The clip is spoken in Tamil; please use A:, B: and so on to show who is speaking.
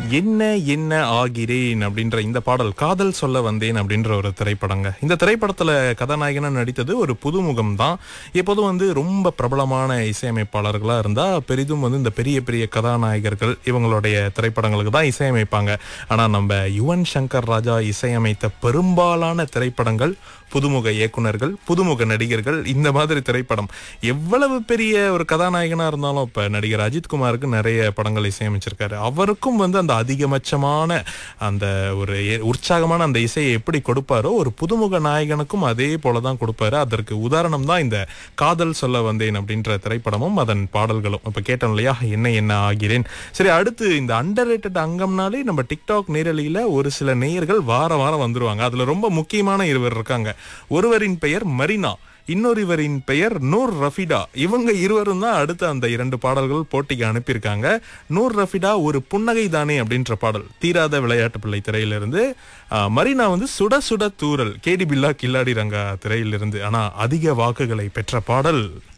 A: என்ன என்ன ஆகிறேன் அப்படின்ற இந்த பாடல் காதல் சொல்ல வந்தேன் அப்படின்ற ஒரு திரைப்படங்க இந்த திரைப்படத்துல கதாநாயகனா நடித்தது ஒரு புதுமுகம் தான் எப்போதும் வந்து ரொம்ப பிரபலமான இசையமைப்பாளர்களா இருந்தா பெரிதும் வந்து இந்த பெரிய பெரிய கதாநாயகர்கள் இவங்களுடைய திரைப்படங்களுக்கு தான் இசையமைப்பாங்க ஆனா நம்ம யுவன் சங்கர் ராஜா இசையமைத்த பெரும்பாலான திரைப்படங்கள் புதுமுக இயக்குனர்கள் புதுமுக நடிகர்கள் இந்த மாதிரி திரைப்படம் எவ்வளவு பெரிய ஒரு கதாநாயகனா இருந்தாலும் இப்ப நடிகர் அஜித்குமாருக்கு நிறைய படங்கள் இசையமைச்சிருக்காரு அவருக்கும் வந்து அந்த அதிகபட்சமான அந்த ஒரு எ- உற்சாகமான அந்த இசையை எப்படி கொடுப்பாரோ ஒரு புதுமுக நாயகனுக்கும் அதே போலதான் கொடுப்பாரு அதற்கு உதாரணம் தான் இந்த காதல் சொல்ல வந்தேன் அப்படின்ற திரைப்படமும் அதன் பாடல்களும் இப்ப கேட்டோம் இல்லையா என்ன என்ன ஆகிறேன் சரி அடுத்து இந்த அண்டர் அங்கம்னாலே நம்ம டிக்டாக் நேரலையில ஒரு சில நேயர்கள் வார வாரம் வந்துருவாங்க அதுல ரொம்ப முக்கியமான இருவர் இருக்காங்க ஒருவரின் பெயர் மரினா இன்னொருவரின் பெயர் நூர் ரஃபிடா இவங்க இருவரும் தான் அடுத்த அந்த இரண்டு பாடல்கள் போட்டிக்கு அனுப்பியிருக்காங்க நூர் ரஃபிடா ஒரு புன்னகை தானே அப்படின்ற பாடல் தீராத விளையாட்டு பிள்ளை திரையிலிருந்து ஆஹ், மரினா வந்து சுட சுட தூரல் கேடி பில்லா கில்லாடி ரங்கா திரையிலிருந்து ஆனா அதிக வாக்குகளை பெற்ற பாடல்